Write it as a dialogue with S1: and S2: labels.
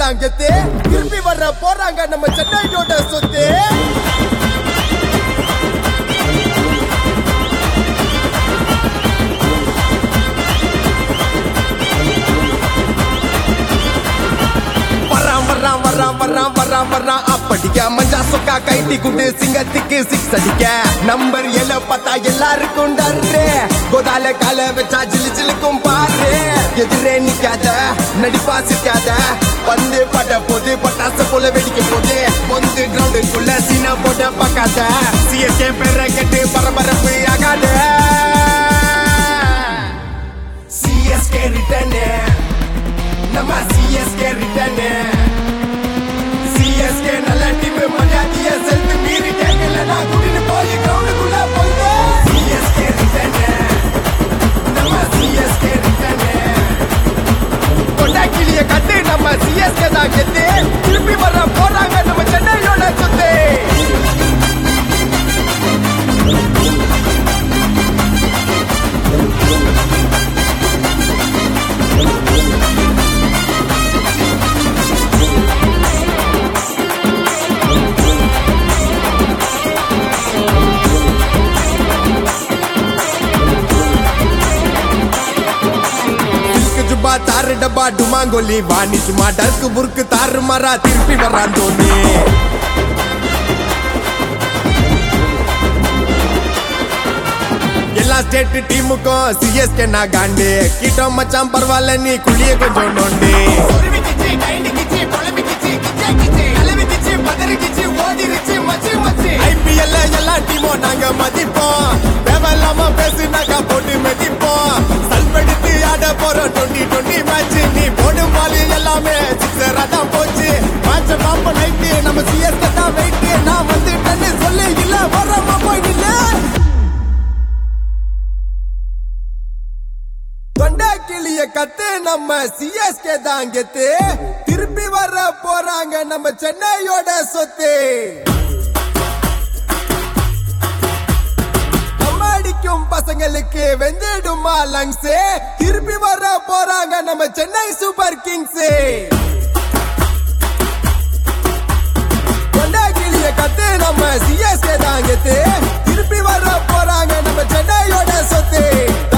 S1: தான் கெத்து திரும்பி வர போறாங்க நம்ம சென்னையோட சொத்து வரான் வரான் வரான் வரான் வரான் வரான் அப்படிக்க மஞ்சா சொக்கா கைட்டி குண்டு சிங்கத்துக்கு சிக்ஸ் அடிக்க நம்பர் ஏழு பார்த்தா எல்லாருக்கும் டர்ரு கோதால கால வச்சா ஜிலு ஜிலுக்கும் பாரு எதிரே நிக்காத நடிப்பா சிக்காத வந்து பட போது பட்டாசு போல வெடிக்க போது பொந்து கிரவுண்டுக்குள்ள சீனா போட பார்க்காத சிஎஸ்கே பேரை கெட்டு பரபரப்பு ஆகாத சிஎஸ்கே ரிட்டர்னு நம்ம சிஎஸ்கே ரிட்டர்னு சிஎஸ்கே நல்ல டீம் மரியாதைய செலுத்து மீறி கேட்கல நான் கூட்டிட்டு போய் கிரவுண்டுக்குள்ள போயிட்டு சிஎஸ்கே ரிட்டர்னு நம்ம சிஎஸ்கே ரிட்டர்னு கொண்டாக்கிளிய கட்டு நம்ம சிஎஸ்கே தான் கெத்து திருப்பி வர போறாங்க நம்ம சென்னையோட சொத்து சில்க் ஜுப்பா தாரு டப்பா டுமாங்கோலி வாணி சும்மா டர்க்கு புர்க்கு தாறு மாறா திருப்பி வர்றான் தோனி எல்லா ஸ்டேட் டீமுக்கும் சிஎஸ்கே நான் காண்டு கிட்ட மச்சான் பரவாயில்ல நீ குழிய கொஞ்சம் நோண்டி ஐபிஎல்ல எல்லா டீமும் நாங்க மதிப்போம் தேவையில்லாம பேசுனாக்கா போட்டு மதிப்போம் சல்பெடுத்து ஆட போறோம் டுவெண்ட்டி டுவெண்ட்டி மேட்ச் நீ போடும் பால் எல்லாமே சிக்ஸரா தான் போச்சு மேட்ச் பாப்ப நைட்டு நம்ம சிஎஸ்கே தான் வெயிட் நான் வந்துட்டேன்னு சொல்லி இல்ல வராம போய் நில்ல தொண்டா கிளிய கத்து நம்ம சிஎஸ்கே தான் கெத்து திருப்பி வர போறாங்க நம்ம சென்னையோட சொத்து நம்ம அடிக்கும் பசங்களுக்கு வெந்திடுமா லங்ஸ் திருப்பி வர போறாங்க நம்ம சென்னை சூப்பர் கிங்ஸ் தொண்டா கிளிய கத்து நம்ம சிஎஸ்கே தான் கெத்து திருப்பி வர போறாங்க நம்ம சென்னையோட சொத்து